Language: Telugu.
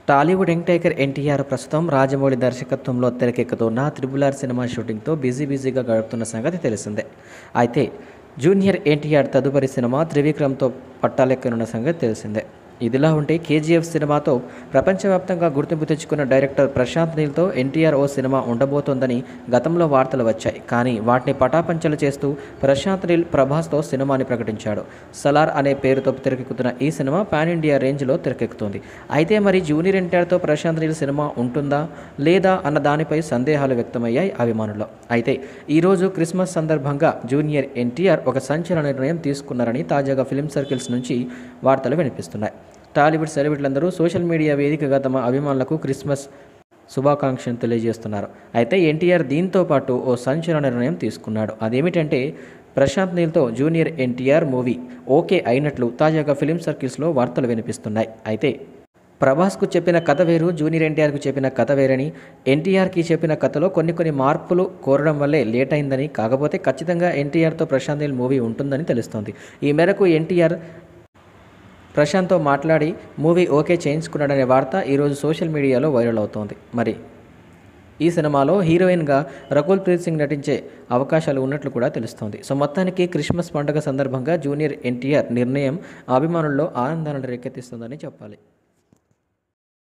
టాలీవుడ్ యంగ్ టైగర్ ఎన్టీఆర్ ప్రస్తుతం రాజమౌళి దర్శకత్వంలో తెరకెక్కుతున్న త్రిబుల్ ఆర్ సినిమా షూటింగ్తో బిజీ బిజీగా గడుపుతున్న సంగతి తెలిసిందే అయితే జూనియర్ ఎన్టీఆర్ తదుపరి సినిమా త్రివిక్రమ్తో పట్టాలెక్కనున్న సంగతి తెలిసిందే ఇదిలా ఉంటే కేజీఎఫ్ సినిమాతో ప్రపంచవ్యాప్తంగా గుర్తింపు తెచ్చుకున్న డైరెక్టర్ ప్రశాంత్ నీల్తో ఎన్టీఆర్ ఓ సినిమా ఉండబోతోందని గతంలో వార్తలు వచ్చాయి కానీ వాటిని పటాపంచలు చేస్తూ ప్రశాంత్ నీల్ ప్రభాస్తో సినిమాని ప్రకటించాడు సలార్ అనే పేరుతో తెరకెక్కుతున్న ఈ సినిమా పాన్ ఇండియా రేంజ్లో తెరకెక్కుతుంది అయితే మరి జూనియర్ ఎన్టీఆర్తో ప్రశాంత్ నీల్ సినిమా ఉంటుందా లేదా అన్న దానిపై సందేహాలు వ్యక్తమయ్యాయి అభిమానుల్లో అయితే ఈరోజు క్రిస్మస్ సందర్భంగా జూనియర్ ఎన్టీఆర్ ఒక సంచలన నిర్ణయం తీసుకున్నారని తాజాగా ఫిల్మ్ సర్కిల్స్ నుంచి వార్తలు వినిపిస్తున్నాయి టాలీవుడ్ సెలబ్రిటీలందరూ సోషల్ మీడియా వేదికగా తమ అభిమానులకు క్రిస్మస్ శుభాకాంక్షలు తెలియజేస్తున్నారు అయితే ఎన్టీఆర్ దీంతో పాటు ఓ సంచలన నిర్ణయం తీసుకున్నాడు అదేమిటంటే ప్రశాంత్ నీల్తో జూనియర్ ఎన్టీఆర్ మూవీ ఓకే అయినట్లు తాజాగా ఫిలిం సర్కిల్స్లో వార్తలు వినిపిస్తున్నాయి అయితే ప్రభాస్కు చెప్పిన కథ వేరు జూనియర్ ఎన్టీఆర్కు చెప్పిన కథ వేరని ఎన్టీఆర్కి చెప్పిన కథలో కొన్ని కొన్ని మార్పులు కోరడం వల్లే లేట్ అయిందని కాకపోతే ఖచ్చితంగా ఎన్టీఆర్తో ప్రశాంత్ నీల్ మూవీ ఉంటుందని తెలుస్తోంది ఈ మేరకు ఎన్టీఆర్ ప్రశాంత్తో మాట్లాడి మూవీ ఓకే చేయించుకున్నాడనే వార్త ఈరోజు సోషల్ మీడియాలో వైరల్ అవుతోంది మరి ఈ సినిమాలో హీరోయిన్గా రకుల్ ప్రీత్ సింగ్ నటించే అవకాశాలు ఉన్నట్లు కూడా తెలుస్తోంది సో మొత్తానికి క్రిస్మస్ పండుగ సందర్భంగా జూనియర్ ఎన్టీఆర్ నిర్ణయం అభిమానుల్లో ఆనందాలను రేకెత్తిస్తుందని చెప్పాలి